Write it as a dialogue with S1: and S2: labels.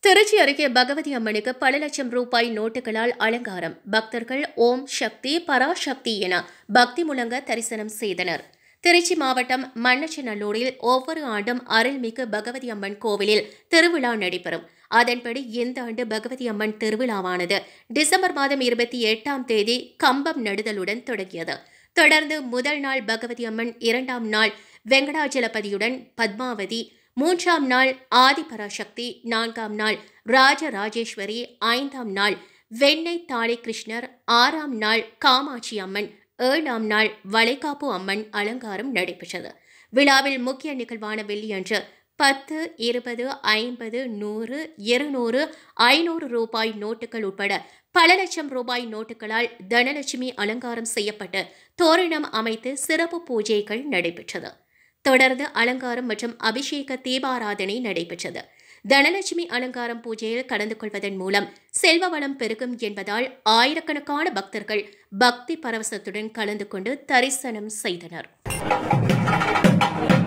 S1: திருச்சி அருகே பகவதி அம்மனுக்கு பல லட்சம் ரூபாய் நோட்டுகளால் அலங்காரம் பக்தர்கள் ஓம் சக்தி பராசக்தி என பக்தி முழங்க தரிசனம் செய்தனர் திருச்சி மாவட்டம் மண்ணச்சநல்லூரில் ஒவ்வொரு ஆண்டும் அருள்மிகு பகவதி அம்மன் கோவிலில் திருவிழா நடைபெறும் அதன்படி இந்த ஆண்டு பகவதி அம்மன் திருவிழாவானது டிசம்பர் மாதம் இருபத்தி எட்டாம் தேதி கம்பம் நடுதலுடன் தொடங்கியது தொடர்ந்து முதல் நாள் பகவதி அம்மன் இரண்டாம் நாள் வெங்கடாஜலபதியுடன் பத்மாவதி மூன்றாம் நாள் ஆதிபராசக்தி நான்காம் நாள் ராஜராஜேஸ்வரி ஐந்தாம் நாள் வெண்ணெய் தாளி கிருஷ்ணர் ஆறாம் நாள் காமாட்சி அம்மன் ஏழாம் நாள் வளைகாப்பு அம்மன் அலங்காரம் நடைபெற்றது விழாவில் முக்கிய நிகழ்வான வெள்ளியன்று பத்து இருபது ஐம்பது நூறு இருநூறு ஐநூறு ரூபாய் நோட்டுகள் உட்பட பல லட்சம் ரூபாய் நோட்டுகளால் தனலட்சுமி அலங்காரம் செய்யப்பட்டு தோரணம் அமைத்து சிறப்பு பூஜைகள் நடைபெற்றது தொடர்ந்து அலங்காரம் மற்றும் அபிஷேக தீபாராதனை நடைபெற்றது தனலட்சுமி அலங்காரம் பூஜையில் கலந்து கொள்வதன் மூலம் செல்வ வளம் பெருகும் என்பதால் ஆயிரக்கணக்கான பக்தர்கள் பக்தி பரவசத்துடன் கலந்து கொண்டு தரிசனம் செய்தனர்